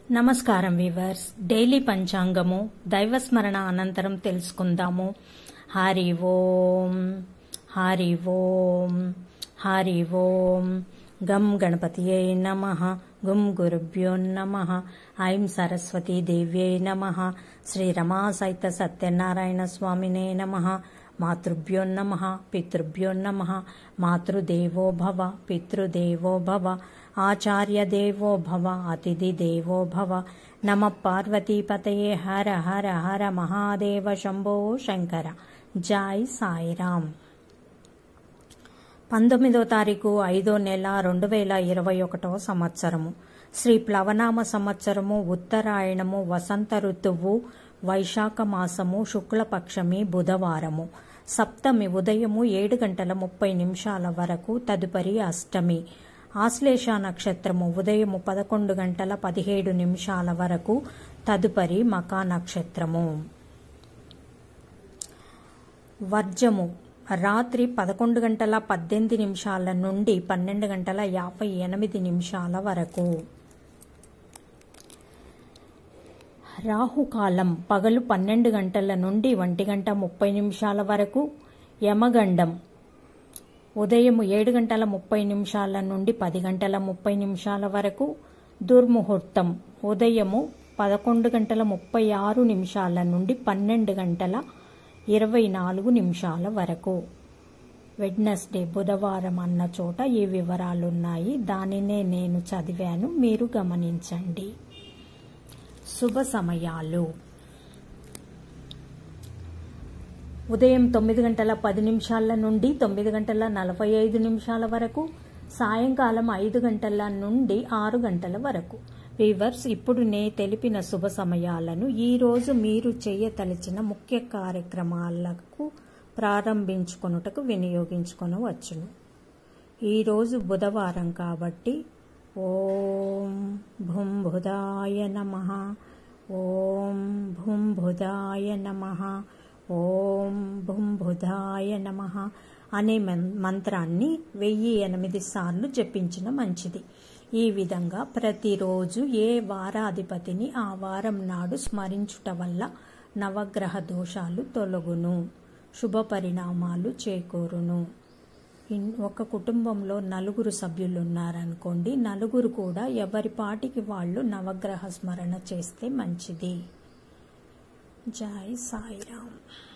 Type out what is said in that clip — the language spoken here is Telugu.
నమస్కారం వీవర్స్ డైలీ పంచాంగము దైవస్మరణ అనంతరం తెలుసుకుందాము హరి ఓం హరి ఓం హరి ఓం గం గణపతియై నమ గుం గురుభ్యో నమ ఐం సరస్వతీ దేవ్యై నమ శ్రీ రమా సైత సత్యనారాయణ స్వామినే నమ మాతృభ్యో నమ పితృభ్యో నమ మాతృదేవో భవ పితృదేవో భవ ఆచార్య దేవో భవ అతిథి దేవో భవ నమ పార్వతీపతయే హర హర హర మహాదేవ శంభో శంకర జై సాయిరామ్ పంతొమ్మిదో తారీఖు ఐదో నెల రెండు వేల ఇరవై ఒకటవ సంవత్సరము శ్రీ ప్లవనామ సంవత్సరము ఉత్తరాయణము వసంత ఋతువు వైశాఖ మాసము శుక్లపక్షమి బుధవారము సప్తమి ఉదయము ఏడు గంటల ముప్పై నిమిషాల వరకు తదుపరి అష్టమి ఆశ్లేష నక్షత్రము ఉదయము పదకొండు గంటల పదిహేడు నిమిషాల వరకు తదుపరి మకా నక్షత్రము వర్జము రాత్రి పదకొండు గంటల పద్దెనిమిది నిమిషాల నుండి పన్నెండు గంటల యాభై ఎనిమిది నిమిషాల వరకు రాహుకాలం పగలు పన్నెండు గంటల నుండి ఒంటి గంట ముప్పై నిమిషాల వరకు యమగండం ఉదయం ఏడు గంటల ముప్పై నిమిషాల నుండి పది గంటల ముప్పై నిమిషాల వరకు దుర్ముహూర్తం ఉదయము పదకొండు గంటల ముప్పై ఆరు నిమిషాల నుండి పన్నెండు గంటల ఇరవై నాలుగు నిమిషాల వరకు వెడ్నెస్డే బుధవారం అన్న చోట ఈ వివరాలున్నాయి దానినే నేను చదివాను మీరు గమనించండి శుభ సమయాలు ఉదయం తొమ్మిది గంటల పది నిమిషాల నుండి తొమ్మిది గంటల నలభై ఐదు నిమిషాల వరకు సాయంకాలం ఐదు గంటల నుండి ఆరు గంటల వరకు వీవర్స్ ఇప్పుడు నే తెలిపిన శుభ సమయాలను ఈరోజు మీరు చేయతలిచిన ముఖ్య కార్యక్రమాలకు ప్రారంభించుకొనుటకు వినియోగించుకొనవచ్చును ఈరోజు బుధవారం కాబట్టి ఓం భుంభుదాయ నమ ఓం భుంభుదాయ నమ ఓం భుంభుదాయ నమ అనే మంత్రాన్ని వెయ్యి ఎనిమిది సార్లు జపించిన మంచిది ఈ విధంగా ప్రతిరోజు ఏ వారాధిపతిని ఆ వారం నాడు స్మరించుట వల్ల నవగ్రహ దోషాలు తొలగును శుభ పరిణామాలు చేకూరును ఒక కుటుంబంలో నలుగురు సభ్యులు ఉన్నారనుకోండి నలుగురు కూడా ఎవరి పాటికి వాళ్ళు నవగ్రహ స్మరణ చేస్తే మంచిది జై సాయిరామ్